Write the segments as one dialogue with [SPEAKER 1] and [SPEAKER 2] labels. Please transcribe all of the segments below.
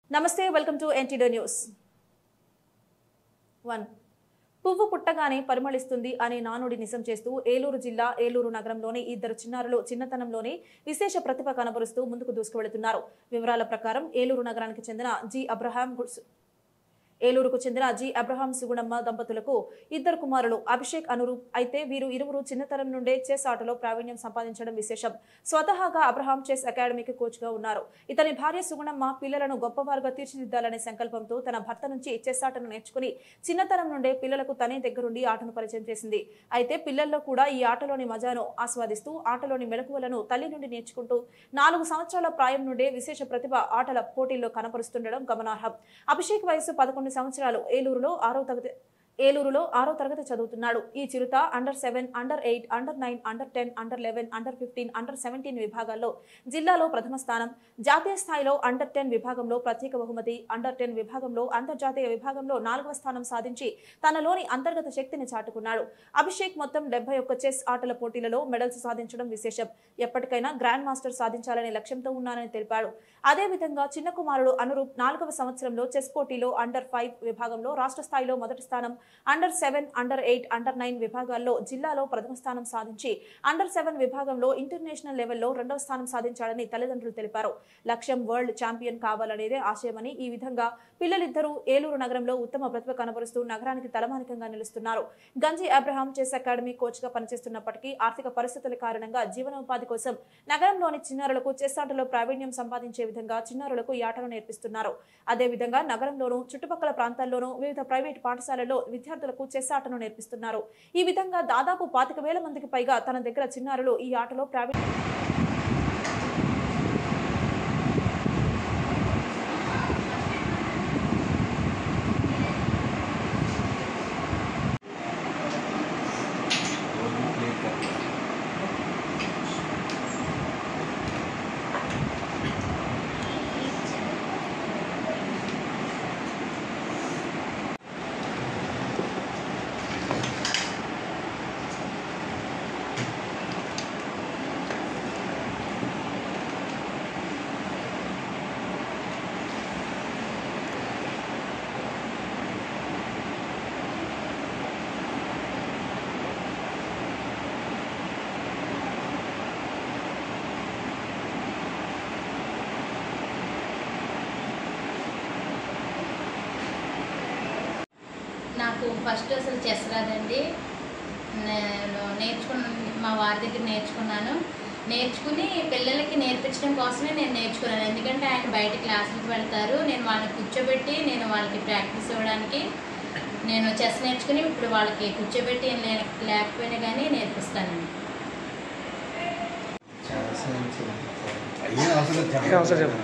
[SPEAKER 1] నమస్తే welcome to NTD news one పువ్వు పుట్టగానే పరిమళిస్తుంది అనే నానుడి నిజం చేస్తూ ఏలూరు జిల్లా ఏలూరు నగరంలోని ఇద్దరు చిన్నారులు చిన్నతనంలోనే విశేష ప్రతిభ కనబరుస్తూ ముందుకు దూసుకువెళుతున్నారు వివరాల ప్రకారం ఏలూరు నగరానికి చెందిన జి అబ్రహాం గుడ్స్ ఏలూరుకు చెందిన జి అబ్రహాం సుగుణమ్మ దంపతులకు ఇద్దరు కుమారులు అభిషేక్ అనురూప్ అయితే వీరు ఇరువురు చిన్నతనం నుండే చెస్ ఆటలో ప్రావీణ్యం సంపాదించడం విశేషం స్వతహాగా అబ్రహాం చెస్ అకాడమీకి కోచ్ గా ఉన్నారు ఇతని భార్య సుగుణమ్మ పిల్లలను గొప్పవారుగా తీర్చిదిద్దాలనే సంకల్పంతో తన భర్త నుంచి చెస్ ఆటను నేర్చుకుని చిన్నతనం నుండే పిల్లలకు తనే దగ్గరుండి ఆటను పరిచయం చేసింది అయితే పిల్లల్లో కూడా ఈ ఆటలోని మజాను ఆస్వాదిస్తూ ఆటలోని మెలకువలను తల్లి నుండి నేర్చుకుంటూ నాలుగు సంవత్సరాల ప్రాయం నుండే విశేష ప్రతిభ ఆటల పోటీల్లో కనపరుస్తుండడం గమనార్హం అభిషేక్ వయసు పదకొండు సంవత్సరాలు ఏలూరులో ఆరో తరగతి ఏలూరులో ఆరో తరగతి చదువుతున్నాడు ఈ చిరుత under seven under eight under nine under ten under eleven under fifteen under seventeen విభాగాల్లో జిల్లాలో ప్రథమ స్థానం జాతీయ స్థాయిలో అండర్ టెన్ విభాగంలో ప్రత్యేక బహుమతి అండర్ టెన్ విభాగంలో అంతర్జాతీయ విభాగంలో నాలుగవ స్థానం సాధించి తనలోని అంతర్గత శక్తిని చాటుకున్నాడు అభిషేక్ మొత్తం డెబ్బై ఒక్క చెస్ ఆటల పోటీలలో మెడల్స్ సాధించడం విశేషం ఎప్పటికైనా గ్రాండ్ మాస్టర్ సాధించాలనే లక్ష్యంతో ఉన్నానని తెలిపాడు అదేవిధంగా చిన్న కుమారుడు అనురూప్ నాలుగవ సంవత్సరంలో చెస్ పోటీలో అండర్ ఫైవ్ విభాగంలో రాష్ట్ర స్థాయిలో మొదటి స్థానం under seven under eight under nine విభాగాల్లో జిల్లాలో ప్రథమ స్థానం సాధించి అండర్ సెవెన్ విభాగంలో ఇంటర్నేషనల్ లెవెల్లో రెండవ స్థానం సాధించాడని తల్లిదండ్రులు తెలిపారు లక్ష్యం వరల్డ్ ఛాంపియన్ కావాలనేదే ఆశయమని ఈ విధంగా పిల్లలిద్దరూ ఏలూరు నగరంలో ఉత్తమ ప్రతిభ కనబరుస్తూ నగరానికి తలమానికంగా నిలుస్తున్నారు గంజి అబ్రహాం చెస్ అకాడమీ కోచ్ గా పనిచేస్తున్నప్పటికీ ఆర్థిక పరిస్థితుల కారణంగా జీవనోపాధి కోసం నగరంలోని చిన్నారులకు చెస్ ఆటలో ప్రావీణ్యం సంపాదించే విధంగా చిన్నారులకు ఈ ఆటలు నేర్పిస్తున్నారు అదేవిధంగా నగరంలోనూ చుట్టుపక్కల ప్రాంతాల్లోనూ వివిధ ప్రైవేట్ పాఠశాలల్లో విద్యార్థులకు చెస్ ఆటను నేర్పిస్తున్నారు ఈ విధంగా దాదాపు పాతిక వేల మందికి పైగా తన దగ్గర చిన్నారులు ఈ ఆటలో ప్రావీణ్యం
[SPEAKER 2] నాకు ఫస్ట్ అసలు చెస్ రాదండి నేను నేర్చుకున్న మా వారి దగ్గర నేర్చుకున్నాను నేర్చుకుని పిల్లలకి నేర్పించడం కోసమే నేను నేర్చుకున్నాను ఎందుకంటే ఆయన బయట క్లాసులకు వెళ్తారు నేను వాళ్ళని కూర్చోబెట్టి నేను వాళ్ళకి ప్రాక్టీస్ ఇవ్వడానికి నేను చెస్ నేర్చుకుని ఇప్పుడు వాళ్ళకి కూర్చోబెట్టి ఏం లే- లేకపోయినా కానీ నేర్పిస్తానండి
[SPEAKER 3] చాలా సైన్స్
[SPEAKER 4] ఏం అవసరం లేదు, చెప్పండి.
[SPEAKER 5] ఏం అవసరం లేదు.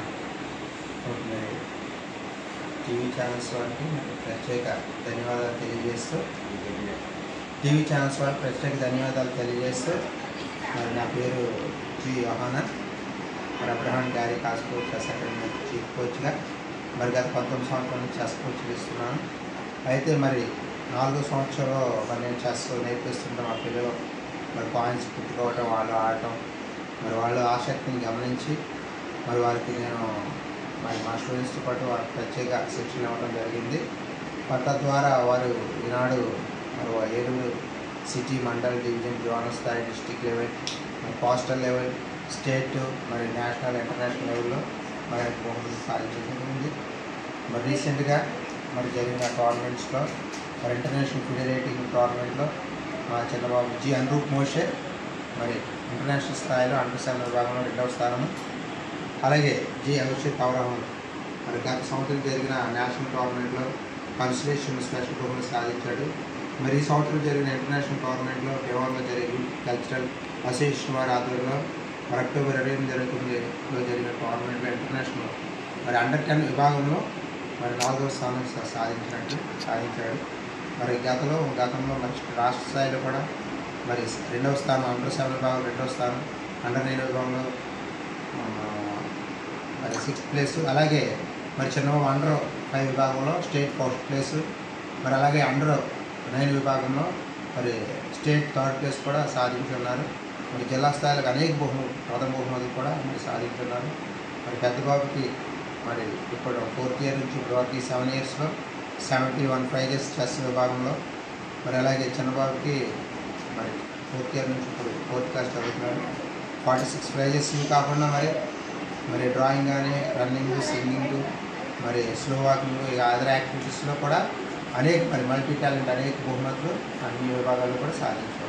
[SPEAKER 3] టీవీ ఛానల్స్ వారికి నాకు ప్రత్యేక ధన్యవాదాలు తెలియజేస్తూ టీవీ ఛానల్స్ వారికి ప్రత్యేక ధన్యవాదాలు తెలియజేస్తూ మరి నా పేరు జి యోహానా మరి అబ్రహాం గారి కాస్ కోచ్ చెస్ అకాడమీ చీఫ్ కోచ్గా మరి గత పంతొమ్మిది సంవత్సరాల నుంచి చెస్ కోచ్ ఇస్తున్నాను అయితే మరి నాలుగో సంవత్సరంలో మరి నేను చెస్ నేర్పిస్తుంటే మా పిల్లలు మరి పాయింట్స్ పుట్టుకోవటం వాళ్ళు ఆడటం మరి వాళ్ళ ఆసక్తిని గమనించి మరి వారికి నేను మరి మా స్టూడెంట్స్తో పాటు వారికి ప్రత్యేక శిక్షణ ఇవ్వడం జరిగింది మరి తద్వారా వారు ఈనాడు మరి Eluru city mandal division zonal స్థాయి డిస్టిక్ లెవెల్ మరి పోస్టల్ లెవెల్ స్టేట్ మరి నేషనల్ ఇంటర్నేషనల్ లెవెల్లో మరి బహుమతి సాధించడం జరిగింది మరి రీసెంట్గా మరి జరిగిన టోర్నమెంట్స్లో మరి ఇంటర్నేషనల్ ఫెడరేటింగ్ టోర్నమెంట్లో మా చిన్నబాబు జి అనురూప్ మోషే మరి ఇంటర్నేషనల్ స్థాయిలో అండర్ సెవెన్ విభాగంలో రెండవ స్థానము అలాగే జి అభిషేక్ అవరాహం మరి గత సంవత్సరం జరిగిన నేషనల్ టోర్నమెంట్లో కన్సలేషన్ స్పెషల్ బహుమతి సాధించాడు మరి ఈ సంవత్సరం జరిగిన ఇంటర్నేషనల్ టోర్నమెంట్లో వివరంలో జరిగి కల్చరల్ అసోసియేషన్ వారి ఆధ్వర్యంలో మరి అక్టోబర్ ఇరవై ఎనిమిది జరుగుతుందిలో జరిగిన టోర్నమెంట్లో ఇంటర్నేషనల్ మరి అండర్ టెన్ విభాగంలో మరి నాలుగవ స్థానం సా- సాధించినట్టు సాధించాడు మరి గతంలో గతంలో మరి రాష్ట్ర స్థాయిలో కూడా మరి రెండవ స్థానం అండర్ సెవెన్ విభాగం రెండవ స్థానం అండర్ నైన్ విభాగంలో ఆ, మరి సిక్స్త్ ప్లేస్ అలాగే మరి చిన్నబాబు అండర్ ఫైవ్ విభాగంలో స్టేట్ ఫస్ట్ ప్లేస్ మరి అలాగే అండర్ నైన్ విభాగంలో మరి స్టేట్ థర్డ్ ప్లేస్ కూడా సాధించున్నారు మరి జిల్లా స్థాయిలో అనేక బహుమతులు ప్రథమ బహుమతులు కూడా మరి సాధించున్నారు మరి పెద్ద బాబుకి మరి ఇప్పుడు ఫోర్త్ ఇయర్ నుంచి ఇప్పుడు వరకు ఈ సెవెన్ ఇయర్స్లో సెవెంటీ వన్ ప్రైజెస్ చెస్ విభాగంలో మరి అలాగే చిన్నబాబుకి మరి ఫోర్త్ ఇయర్ నుంచి ఇప్పుడు ఫోర్త్ క్లాస్ చదువుతున్నాడు ఫార్టీ సిక్స్ ప్రైజెస్ ఇవి కాకుండా మరి మరి డ్రాయింగ్ కానీ రన్నింగ్ సింగింగ్ మరి స్లో వాకింగ్ ఇక అదర్ యాక్టివిటీస్లో కూడా అనేక మరి మల్టీ టాలెంట్ అనేక బహుమతులు అన్ని విభాగాల్లో కూడా సాధించారు